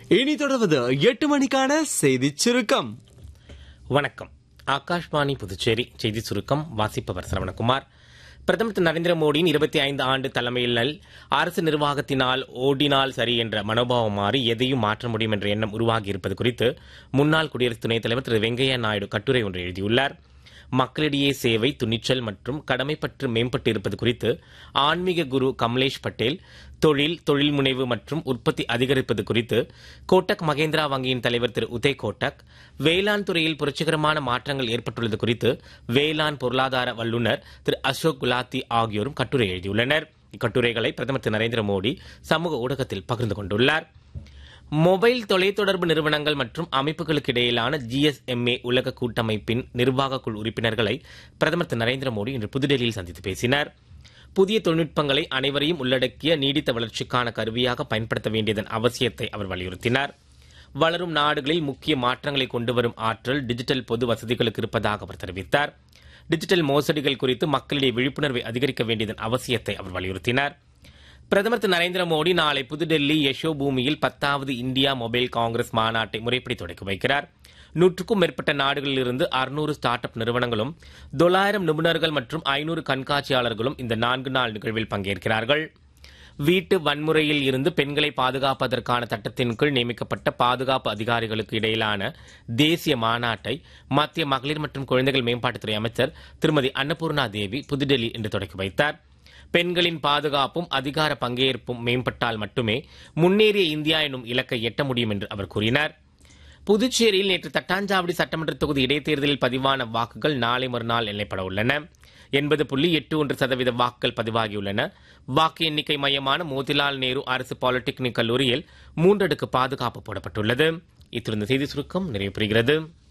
இனி தொடர்வது எட்டு மணிக்கான செய்தி சுருக்கம் வணக்கம் ஆகாஷ்வாணி புதுச்சேரி செய்தி சுருக்கம் வாசிப்பவர் சரவணகுமார் பிரதமர் திரு நரேந்திர மோடியின் இருபத்தி ஐந்து ஆண்டு தலைமையில் அரசு நிர்வாகத்தினால் ஓடினால் சரி என்ற மனோபாவம் மாறி எதையும் மாற்ற முடியும் என்ற எண்ணம் உருவாகி இருப்பது குறித்து முன்னாள் குடியரசு துணைத் தலைவர் திரு வெங்கையா நாயுடு கட்டுரை ஒன்று எழுதியுள்ளார் மக்களிடையே சேவை துணிச்சல் மற்றும் கடமைப்பற்று மேம்பட்டு இருப்பது குறித்து ஆன்மீக குரு கமலேஷ் பட்டேல் தொழில் தொழில் முனைவு மற்றும் உற்பத்தி அதிகரிப்பது குறித்து கோட்டக் மகேந்திரா வங்கியின் தலைவர் திரு உதய் கோட்டக் வேளாண் துறையில் புரட்சிகரமான மாற்றங்கள் ஏற்பட்டுள்ளது குறித்து வேளாண் பொருளாதார வல்லுநர் திரு அசோக் குலாத்தி ஆகியோரும் கட்டுரை எழுதியுள்ளனர் இக்கட்டுரைகளை பிரதமர் திரு நரேந்திர மோடி சமூக ஊடகத்தில் பகிர்ந்து கொண்டுள்ளார் மொபைல் தொலைத்தொடர்பு நிறுவனங்கள் மற்றும் அமைப்புகளுக்கு இடையிலான ஜிஎஸ்எம்ஏ உலக கூட்டமைப்பின் நிர்வாக குழு உறுப்பினர்களை பிரதமர் திரு நரேந்திர மோடி இன்று புதுடெல்லியில் சந்தித்து பேசினார் புதிய தொழில்நுட்பங்களை அனைவரையும் உள்ளடக்கிய நீடித்த வளர்ச்சிக்கான கருவியாக பயன்படுத்த வேண்டியதன் அவசியத்தை அவர் வலியுறுத்தினார் வளரும் நாடுகளில் முக்கிய மாற்றங்களை கொண்டு வரும் ஆற்றல் டிஜிட்டல் பொது வசதிகளுக்கு இருப்பதாக அவர் தெரிவித்தார் டிஜிட்டல் மோசடிகள் குறித்து மக்களிடையே விழிப்புணர்வை அதிகரிக்க வேண்டியதன் அவசியத்தை அவர் வலியுறுத்தினார் பிரதமர் திரு நரேந்திர மோடி நாளை புதுடெல்லி யசோ பூமியில் பத்தாவது இந்தியா மொபைல் காங்கிரஸ் மாநாட்டை முறைப்படி தொடக்கி வைக்கிறார் நூற்றுக்கும் மேற்பட்ட நாடுகளில் இருந்து அறுநூறு ஸ்டார்ட் அப் நிறுவனங்களும் தொள்ளாயிரம் நிபுணர்கள் மற்றும் ஐநூறு கண்காட்சியாளர்களும் இந்த நான்கு நாள் நிகழ்வில் பங்கேற்கிறார்கள் வீட்டு வன்முறையில் இருந்து பெண்களை பாதுகாப்பதற்கான சட்டத்தின் கீழ் நியமிக்கப்பட்ட பாதுகாப்பு அதிகாரிகளுக்கு இடையிலான தேசிய மாநாட்டை மத்திய மகளிர் மற்றும் குழந்தைகள் மேம்பாட்டுத்துறை அமைச்சர் திருமதி அன்னபூர்ணா தேவி புதுடெல்லி இன்று தொடக்கி வைத்தார் பெண்களின் பாதுகாப்பும் அதிகார பங்கேற்பும் மேம்பட்டால் மட்டுமே முன்னேறிய இந்தியா எனும் இலக்கை எட்ட முடியும் என்று அவர் கூறினார் புதுச்சேரியில் நேற்று தட்டாஞ்சாவடி சட்டமன்ற தொகுதி இடைத்தேர்தலில் பதிவான வாக்குகள் நாளை மறுநாள் எண்ணப்பட உள்ளன எண்பது புள்ளி எட்டு ஒன்று சதவீத வாக்குகள் பதிவாகியுள்ளன வாக்கு எண்ணிக்கை மையமான மோதிலால் நேரு அரசு பாலிடெக்னிக் கல்லூரியில் மூன்றடுக்கு பாதுகாப்பு போடப்பட்டுள்ளது இத்துடன் இந்த செய்தி சுருக்கம் நிறைவு பெறுகிறது